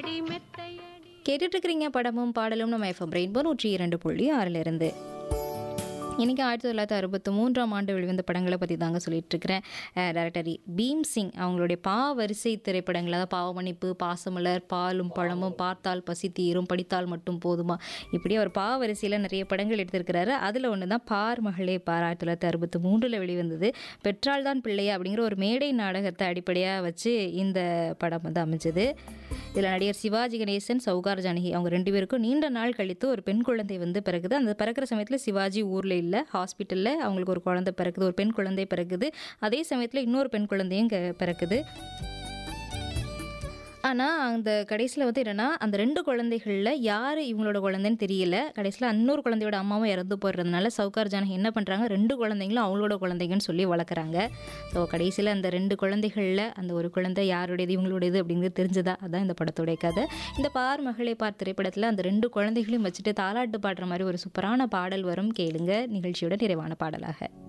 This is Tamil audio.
கட்டி மெத்தையடி கேட்டுட்டு இருக்கிறீங்க படமும் பாடலும் நம்ம எஃப்எம் ரெயின்போ நூற்றி இரண்டு புள்ளி ஆறுல இருந்து இன்னைக்கு ஆயிரத்தி தொள்ளாயிரத்தி அறுபத்தி மூன்றாம் ஆண்டு வெளிவந்த படங்களை பற்றி தாங்க சொல்லிட்டு இருக்கிறேன் டேரக்டரி பீம் சிங் அவங்களுடைய பா வரிசை திரைப்படங்கள் அதாவது பாவமன்னிப்பு பாசமலர் பாலும் பழமும் பார்த்தால் பசி தீரும் படித்தால் மட்டும் போதுமா இப்படி அவர் பா வரிசையில் நிறைய படங்கள் எடுத்திருக்கிறாரு அதில் ஒன்று தான் பார் மகளே பார் ஆயிரத்தி தொள்ளாயிரத்தி அறுபத்தி மூன்றில் வெளிவந்தது பெற்றால் தான் பிள்ளையா அப்படிங்கிற ஒரு மேடை நாடகத்தை அடிப்படையாக வச்சு இந்த படம் வந்து அமைஞ்சது இதில் நடிகர் சிவாஜி கணேசன் சௌகார் ஜானகி அவங்க ரெண்டு பேருக்கும் நீண்ட நாள் கழித்து ஒரு பெண் குழந்தை வந்து பிறகுது அந்த பிறக்கிற சமயத்தில் சிவாஜி ஊரில் இல்லை ஹாஸ்பிட்டலில் அவங்களுக்கு ஒரு குழந்தை பிறக்குது ஒரு பெண் குழந்தை பிறக்குது அதே சமயத்தில் இன்னொரு பெண் குழந்தையும் இங்கே பிறக்குது ஆனால் அந்த கடைசியில் வந்து என்னென்னா அந்த ரெண்டு குழந்தைகளில் யார் இவங்களோட குழந்தைன்னு தெரியல கடைசியில் இன்னொரு குழந்தையோட அம்மாவும் இறந்து போடுறதுனால சவுகார் ஜானகி என்ன பண்ணுறாங்க ரெண்டு குழந்தைங்களும் அவங்களோட குழந்தைங்கன்னு சொல்லி வளர்க்குறாங்க ஸோ கடைசியில் அந்த ரெண்டு குழந்தைகளில் அந்த ஒரு குழந்தை யாருடையது இவங்களுடையது அப்படிங்கிறது தெரிஞ்சதா அதான் இந்த படத்துடைய கதை இந்த பார் மகளே பார் திரைப்படத்தில் அந்த ரெண்டு குழந்தைகளையும் வச்சுட்டு தாலாட்டு பாடுற மாதிரி ஒரு சூப்பரான பாடல் வரும் கேளுங்க நிகழ்ச்சியோட நிறைவான பாடலாக